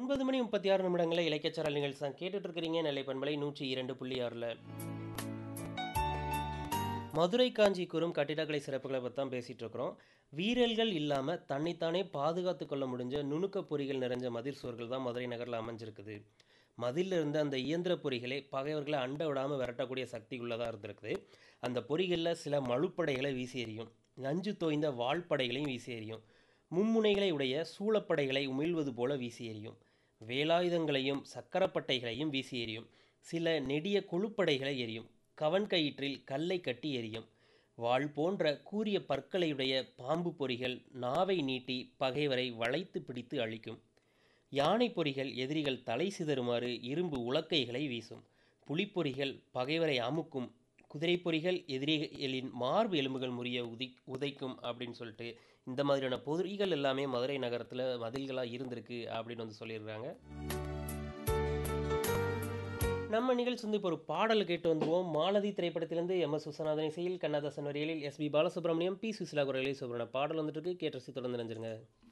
ஒன்பது மணி முப்பத்தி ஆறு நிமிடங்களில் இலக்கியச்சாரல் நிகழ்ச்சி தான் கேட்டுட்டு இருக்கிறீங்க நெல்லை பண்பலை நூற்றி இரண்டு புள்ளி ஆறில் மதுரை காஞ்சி கூறும் கட்டிடக்கலை சிறப்புகளை பற்றி தான் பேசிகிட்டு இருக்கிறோம் வீரர்கள் இல்லாமல் தன்னைத்தானே பாதுகாத்து கொள்ள முடிஞ்ச நுணுக்க பொறிகள் நிறைஞ்ச மதில் சுவர்கள் தான் மதுரை நகரில் அமைஞ்சிருக்குது மதிலில் இருந்த அந்த இயந்திர பொறிகளை பகைவர்களை அண்ட விடாமல் விரட்டக்கூடிய சக்தி உள்ளதாக இருந்திருக்குது அந்த பொறிகளில் சில மழுப்படைகளை வீசி எறியும் நஞ்சு தோய்ந்த வாள்படைகளையும் வீசி எறியும் மும்முனைகளை உடைய சூளப்படைகளை உமிழ்வது போல வீசி எறியும் வேலாயுதங்களையும் சக்கரப்பட்டைகளையும் வீசி எறியும் சில நெடிய கொழுப்படைகளை எரியும் கவன் கயிற்றில் கல்லை கட்டி எரியும் வாள் போன்ற கூரிய பற்களையுடைய பாம்பு பொறிகள் நாவை நீட்டி பகைவரை வளைத்து பிடித்து அழிக்கும் யானை பொறிகள் எதிரிகள் தலை சிதறுமாறு இரும்பு உலக்கைகளை வீசும் புலிப்பொறிகள் பகைவரை அமுக்கும் குதிரை பொறிகள் எதிரிகளின் மார்பு எலும்புகள் முறிய உதி உதைக்கும் அப்படின்னு சொல்லிட்டு இந்த மாதிரியான பொறிகள் எல்லாமே மதுரை நகரத்தில் மதில்களாக இருந்திருக்கு அப்படின்னு வந்து சொல்லியிருக்காங்க நம்ம நிகழ்ச்சி வந்து இப்போ ஒரு பாடல் கேட்டு வந்துருவோம் மாலதி திரைப்படத்திலிருந்து எம் எஸ் விஸ்வநாதன் இசையில் கண்ணதாசன் வரிகளில் S P Balasubrahmanyam P Susheela குரலில் சொல்கிற பாடல் வந்துட்டு இருக்கு கேட்டு ரசி தொடர்ந்து நினைஞ்சிருங்க